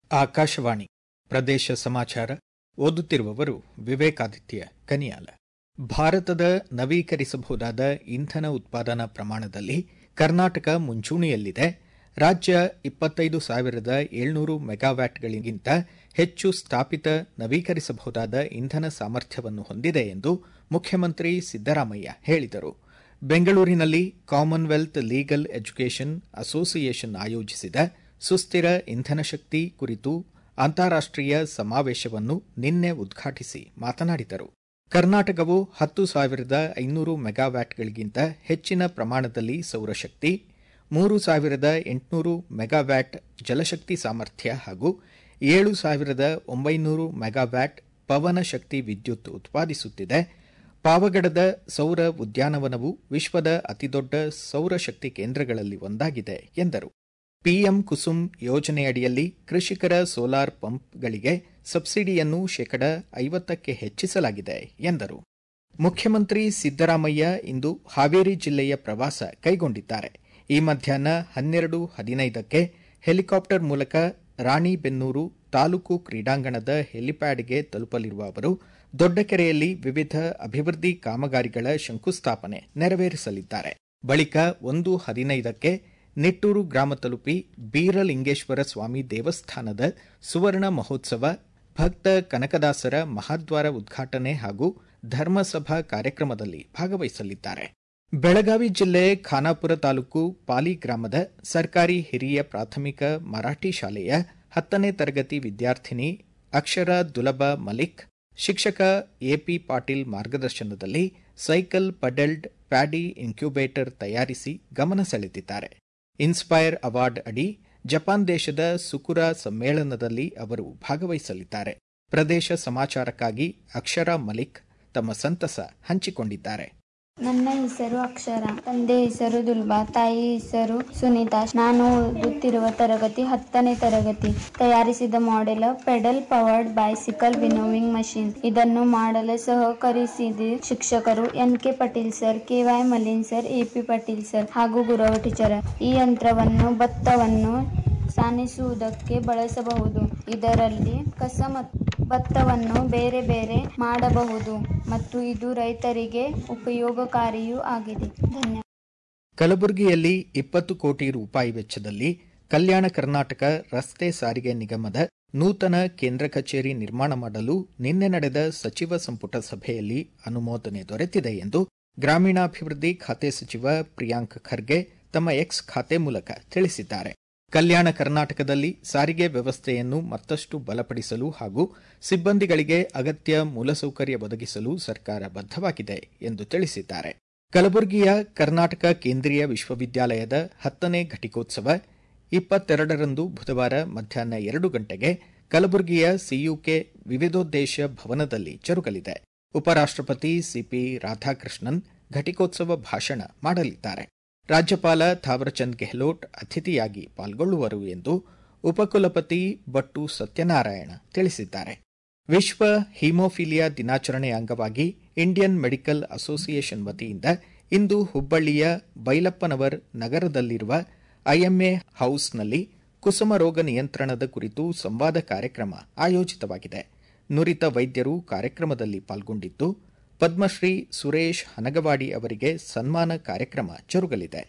ಆಕಾಶವಾಣಿ ಪ್ರದೇಶ ಸಮಾಚಾರ ಓದುತ್ತಿರುವವರು ವಿವೇಕಾದಿತ್ಯ ಕನಿಯಾಲ ಭಾರತದ ನವೀಕರಿಸಬಹುದಾದ ಇಂಧನ ಉತ್ಪಾದನಾ ಪ್ರಮಾಣದಲ್ಲಿ ಕರ್ನಾಟಕ ಮುಂಚೂಣಿಯಲ್ಲಿದೆ ರಾಜ್ಯ ಇಪ್ಪತ್ತೈದು ಸಾವಿರದ ಏಳ್ನೂರು ಮೆಗಾವ್ಯಾಟ್ಗಳಿಗಿಂತ ಹೆಚ್ಚು ಸ್ಥಾಪಿತ ನವೀಕರಿಸಬಹುದಾದ ಇಂಧನ ಸಾಮರ್ಥ್ಯವನ್ನು ಹೊಂದಿದೆ ಎಂದು ಮುಖ್ಯಮಂತ್ರಿ ಸಿದ್ದರಾಮಯ್ಯ ಹೇಳಿದರು ಬೆಂಗಳೂರಿನಲ್ಲಿ ಕಾಮನ್ವೆಲ್ತ್ ಲೀಗಲ್ ಎಜುಕೇಷನ್ ಅಸೋಸಿಯೇಷನ್ ಆಯೋಜಿಸಿದ ಸುಸ್ಥಿರ ಇಂಧನ ಶಕ್ತಿ ಕುರಿತು ಅಂತಾರಾಷ್ಟೀಯ ಸಮಾವೇಶವನ್ನು ನಿನ್ನೆ ಉದ್ಘಾಟಿಸಿ ಮಾತನಾಡಿದರು ಕರ್ನಾಟಕವು ಹತ್ತು ಸಾವಿರದ ಐನೂರು ಮೆಗಾವ್ಯಾಟ್ಗಳಿಗಿಂತ ಹೆಚ್ಚಿನ ಪ್ರಮಾಣದಲ್ಲಿ ಸೌರಶಕ್ತಿ ಮೂರು ಸಾವಿರದ ಎಂಟುನೂರು ಮೆಗಾವ್ಯಾಟ್ ಜಲಶಕ್ತಿ ಸಾಮರ್ಥ್ಯ ಹಾಗೂ ಏಳು ಸಾವಿರದ ಒಂಬೈನೂರು ಮೆಗಾವ್ಯಾಟ್ ಪವನ ಶಕ್ತಿ ವಿದ್ಯುತ್ ಉತ್ಪಾದಿಸುತ್ತಿದೆ ಪಾವಗಡದ ಸೌರ ಉದ್ಯಾನವನವು ವಿಶ್ವದ ಅತಿದೊಡ್ಡ ಸೌರಶಕ್ತಿ ಕೇಂದ್ರಗಳಲ್ಲಿ ಒಂದಾಗಿದೆ ಎಂದರು ಪಿಎಂ ಕುಸುಮ್ ಯೋಜನೆಯಡಿಯಲ್ಲಿ ಕೃಷಿಕರ ಸೋಲಾರ್ ಪಂಪ್ಗಳಿಗೆ ಸಬ್ಸಿಡಿಯನ್ನು ಶೇಕಡ ಐವತ್ತಕ್ಕೆ ಹೆಚ್ಚಿಸಲಾಗಿದೆ ಎಂದರು ಮುಖ್ಯಮಂತ್ರಿ ಸಿದ್ದರಾಮಯ್ಯ ಇಂದು ಹಾವೇರಿ ಜಿಲ್ಲೆಯ ಪ್ರವಾಸ ಕೈಗೊಂಡಿದ್ದಾರೆ ಈ ಮಧ್ಯಾಹ್ನ ಹನ್ನೆರಡು ಹದಿನೈದಕ್ಕೆ ಹೆಲಿಕಾಪ್ಟರ್ ಮೂಲಕ ರಾಣಿಬೆನ್ನೂರು ತಾಲೂಕು ಕ್ರೀಡಾಂಗಣದ ಹೆಲಿಪ್ಯಾಡ್ಗೆ ತಲುಪಲಿರುವ ಅವರು ದೊಡ್ಡಕೆರೆಯಲ್ಲಿ ವಿವಿಧ ಅಭಿವೃದ್ಧಿ ಕಾಮಗಾರಿಗಳ ಶಂಕುಸ್ಥಾಪನೆ ನೆರವೇರಿಸಲಿದ್ದಾರೆ ಬಳಿಕ ಒಂದು ಹದಿನೈದಕ್ಕೆ ನಿಟ್ಟೂರು ಗ್ರಾಮ ತಲುಪಿ ಬೀರಲಿಂಗೇಶ್ವರ ಸ್ವಾಮಿ ದೇವಸ್ಥಾನದ ಸುವರ್ಣ ಮಹೋತ್ಸವ ಭಕ್ತ ಕನಕದಾಸರ ಮಹಾದ್ವಾರ ಉದ್ಘಾಟನೆ ಹಾಗೂ ಧರ್ಮಸಭಾ ಕಾರ್ಯಕ್ರಮದಲ್ಲಿ ಭಾಗವಹಿಸಲಿದ್ದಾರೆ ಬೆಳಗಾವಿ ಜಿಲ್ಲೆ ಖಾನಾಪುರ ತಾಲೂಕು ಪಾಲಿ ಗ್ರಾಮದ ಸರ್ಕಾರಿ ಹಿರಿಯ ಪ್ರಾಥಮಿಕ ಮರಾಠಿ ಶಾಲೆಯ ಹತ್ತನೇ ತರಗತಿ ವಿದ್ಯಾರ್ಥಿನಿ ಅಕ್ಷರ ದುಲಬ ಮಲಿಕ್ ಶಿಕ್ಷಕ ಎಪಿ ಪಾಟೀಲ್ ಮಾರ್ಗದರ್ಶನದಲ್ಲಿ ಸೈಕಲ್ ಪಡೆಲ್ಡ್ ಪ್ಯಾಡಿ ಇನ್ಕ್ಯುಬೇಟರ್ ತಯಾರಿಸಿ ಗಮನ ಸೆಳೆದಿದ್ದಾರೆ ಇನ್ಸ್ಪೈರ್ ಅವಾರ್ಡ್ ಅಡಿ ಜಪಾನ್ ದೇಶದ ಸುಕುರ ಸಮ್ಮೇಳನದಲ್ಲಿ ಅವರು ಭಾಗವಹಿಸಲಿದ್ದಾರೆ ಪ್ರದೇಶ ಸಮಾಚಾರಕ್ಕಾಗಿ ಅಕ್ಷರ ಮಲಿಕ್ ತಮ್ಮ ಸಂತಸ ಹಂಚಿಕೊಂಡಿದ್ದಾರೆ ನನ್ನ ಹೆಸರು ಅಕ್ಷರ ತಂದೆ ಹೆಸರು ದುಲ್ಬಾ ತಾಯಿ ಹೆಸರು ಸುನೀತಾ ನಾನು ಓದುತ್ತಿರುವ ತರಗತಿ ಹತ್ತನೇ ತರಗತಿ ತಯಾರಿಸಿದ model pedal powered bicycle winnowing machine ಇದನ್ನು ಮಾಡಲು ಸಹಕರಿಸಿದ ಶಿಕ್ಷಕರು N K Patel sir K Y Malin sir A P Patel sir ಹಾಗೂ ಗುರವ ಟೀಚರ್ ಈ ಯಂತ್ರವನ್ನು ಭತ್ತವನ್ನು ಸಾನಿಸುವುದಕ್ಕೆ ಬಳಸಬಹುದು ಇದರಲ್ಲಿ ಕಸ ಮತ್ತು ಭತ್ತವನ್ನು ಬೇರೆ ಬೇರೆ ಮಾಡಬಹುದು ಮತ್ತು ಇದು ರೈತರಿಗೆ ಉಪಯೋಗಕಾರಿಯೂ ಆಗಿದೆ ಧನ್ಯವಾದ ಕಲಬುರಗಿಯಲ್ಲಿ ಇಪ್ಪತ್ತು ಕೋಟಿ ರೂಪಾಯಿ ವೆಚ್ಚದಲ್ಲಿ ಕಲ್ಯಾಣ ಕರ್ನಾಟಕ ರಸ್ತೆ ಸಾರಿಗೆ ನಿಗಮದ ನೂತನ ಕೇಂದ್ರ ಕಚೇರಿ ನಿರ್ಮಾಣ ಮಾಡಲು ನಿನ್ನೆ ನಡೆದ ಸಚಿವ ಸಂಪುಟ ಸಭೆಯಲ್ಲಿ ಅನುಮೋದನೆ ದೊರೆತಿದೆ ಎಂದು ಗ್ರಾಮೀಣಾಭಿವೃದ್ಧಿ ಖಾತೆ ಸಚಿವ ಪ್ರಿಯಾಂಕ್ ಖರ್ಗೆ ತಮ್ಮ ಎಕ್ಸ್ ಖಾತೆ ಮೂಲಕ ತಿಳಿಸಿದ್ದಾರೆ ಕಲ್ಯಾಣ ಕರ್ನಾಟಕದಲ್ಲಿ ಸಾರಿಗೆ ವ್ಯವಸ್ಥೆಯನ್ನು ಮತ್ತಷ್ಟು ಬಲಪಡಿಸಲು ಹಾಗೂ ಸಿಬ್ಬಂದಿಗಳಿಗೆ ಅಗತ್ಯ ಮೂಲಸೌಕರ್ಯ ಒದಗಿಸಲು ಸರ್ಕಾರ ಬದ್ಧವಾಗಿದೆ ಎಂದು ತಿಳಿಸಿದ್ದಾರೆ ಕಲಬುರಗಿಯ ಕರ್ನಾಟಕ ಕೇಂದ್ರೀಯ ವಿಶ್ವವಿದ್ಯಾಲಯದ ಹತ್ತನೇ ಘಟಿಕೋತ್ಸವ ಇಪ್ಪತ್ತೆರಡರಂದು ಬುಧವಾರ ಮಧ್ಯಾಹ್ನ ಎರಡು ಗಂಟೆಗೆ ಕಲಬುರಗಿಯ ಸಿಯುಕೆ ವಿವಿಧೋದ್ದೇಶ ಭವನದಲ್ಲಿ ಜರುಗಲಿದೆ ಉಪರಾಷ್ಟಪತಿ ಸಿಪಿ ರಾಧಾಕೃಷ್ಣನ್ ಘಟಿಕೋತ್ಸವ ಭಾಷಣ ಮಾಡಲಿದ್ದಾರೆ ರಾಜ್ಯಪಾಲ ಥಾವರ್ಚಂದ್ ಗೆಹ್ಲೋಟ್ ಅತಿಥಿಯಾಗಿ ಪಾಲ್ಗೊಳ್ಳುವರು ಎಂದು ಉಪಕುಲಪತಿ ಬಟ್ಟು ಸತ್ಯನಾರಾಯಣ ತಿಳಿಸಿದ್ದಾರೆ ವಿಶ್ವ ಹಿಮೋಫಿಲಿಯಾ ದಿನಾಚರಣೆ ಅಂಗವಾಗಿ ಇಂಡಿಯನ್ ಮೆಡಿಕಲ್ ಅಸೋಸಿಯೇಷನ್ ವತಿಯಿಂದ ಇಂದು ಹುಬ್ಬಳ್ಳಿಯ ಬೈಲಪ್ಪನವರ್ ನಗರದಲ್ಲಿರುವ ಐಎಂಎ ಹೌಸ್ನಲ್ಲಿ ಕುಸುಮ ರೋಗ ನಿಯಂತ್ರಣದ ಕುರಿತು ಸಂವಾದ ಕಾರ್ಯಕ್ರಮ ಆಯೋಜಿತವಾಗಿದೆ ನುರಿತ ವೈದ್ಯರು ಕಾರ್ಯಕ್ರಮದಲ್ಲಿ ಪಾಲ್ಗೊಂಡಿದ್ದು ಪದ್ಮಶ್ರೀ ಸುರೇಶ್ ಹನಗವಾಡಿ ಅವರಿಗೆ ಸನ್ಮಾನ ಕಾರ್ಯಕ್ರಮ ಜರುಗಲಿದೆ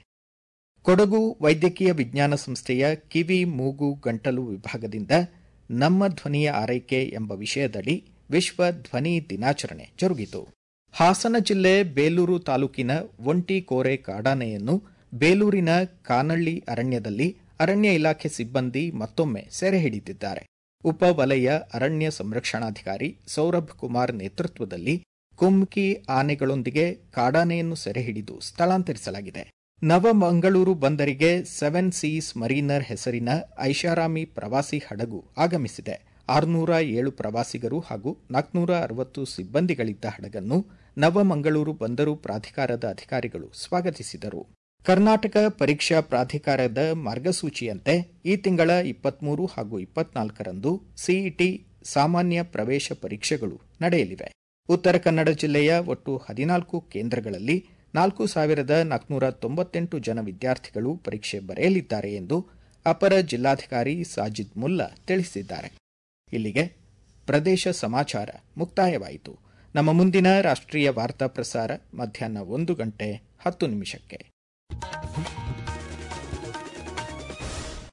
ಕೊಡಗು ವೈದ್ಯಕೀಯ ವಿಜ್ಞಾನ ಸಂಸ್ಥೆಯ ಕಿವಿ ಮೂಗು ಗಂಟಲು ವಿಭಾಗದಿಂದ ನಮ್ಮ ಧ್ವನಿಯ ಆರೈಕೆ ಎಂಬ ವಿಷಯದಡಿ ವಿಶ್ವ ಧ್ವನಿ ದಿನಾಚರಣೆ ಜರುಗಿತು ಹಾಸನ ಜಿಲ್ಲೆ ಬೇಲೂರು ತಾಲೂಕಿನ ಒಂಟಿ ಕೋರೆ ಕಾಡಾನೆಯನ್ನು ಬೇಲೂರಿನ ಕಾನಳ್ಳಿ ಅರಣ್ಯದಲ್ಲಿ ಅರಣ್ಯ ಇಲಾಖೆ ಸಿಬ್ಬಂದಿ ಮತ್ತೊಮ್ಮೆ ಸೆರೆ ಹಿಡಿದಿದ್ದಾರೆ ಉಪ ವಲಯ ಅರಣ್ಯ ಸಂರಕ್ಷಣಾಧಿಕಾರಿ ಸೌರಭ್ ಕುಮಾರ್ ನೇತೃತ್ವದಲ್ಲಿ ಕುಮ್ಕಿ ಆನೆಗಳೊಂದಿಗೆ ಕಾಡಾನೆಯನ್ನು ಸೆರೆ ಹಿಡಿದು ಸ್ಥಳಾಂತರಿಸಲಾಗಿದೆ ನವಮಂಗಳೂರು ಬಂದರಿಗೆ ಸೆವೆನ್ ಸೀಸ್ ಮರೀನರ್ ಹೆಸರಿನ ಐಷಾರಾಮಿ ಪ್ರವಾಸಿ ಹಡಗು ಆಗಮಿಸಿದೆ ಆರುನೂರ ಏಳು ಪ್ರವಾಸಿಗರು ಹಾಗೂ ನಾಲ್ಕುನೂರ ಅರವತ್ತು ಸಿಬ್ಬಂದಿಗಳಿದ್ದ ಹಡಗನ್ನು ನವಮಂಗಳೂರು ಬಂದರು ಪ್ರಾಧಿಕಾರದ ಅಧಿಕಾರಿಗಳು ಸ್ವಾಗತಿಸಿದರು ಕರ್ನಾಟಕ ಪರೀಕ್ಷಾ ಪ್ರಾಧಿಕಾರದ ಮಾರ್ಗಸೂಚಿಯಂತೆ ಈ ತಿಂಗಳ ಇಪ್ಪತ್ಮೂರು ಹಾಗೂ ಇಪ್ಪತ್ನಾಲ್ಕರಂದು ಸಿಇಟಿ ಸಾಮಾನ್ಯ ಪ್ರವೇಶ ಪರೀಕ್ಷೆಗಳು ನಡೆಯಲಿವೆ ಉತ್ತರ ಕನ್ನಡ ಜಿಲ್ಲೆಯ ಒಟ್ಟು ಹದಿನಾಲ್ಕು ಕೇಂದ್ರಗಳಲ್ಲಿ ನಾಲ್ಕು ಸಾವಿರದ ನಾಲ್ಕುನೂರ ತೊಂಬತ್ತೆಂಟು ಜನ ವಿದ್ಯಾರ್ಥಿಗಳು ಪರೀಕ್ಷೆ ಬರೆಯಲಿದ್ದಾರೆ ಎಂದು ಅಪರ ಜಿಲ್ಲಾಧಿಕಾರಿ ಸಾಜಿದ್ ಮುಲ್ಲಾ ತಿಳಿಸಿದ್ದಾರೆ ಇಲ್ಲಿಗೆ ಪ್ರದೇಶ ಸಮಾಚಾರ ಮುಕ್ತಾಯವಾಯಿತು ನಮ್ಮ ಮುಂದಿನ ರಾಷ್ಟ್ರೀಯ ವಾರ್ತಾ ಪ್ರಸಾರ ಮಧ್ಯಾಹ್ನ ಒಂದು ಗಂಟೆ ಹತ್ತು ನಿಮಿಷಕ್ಕೆ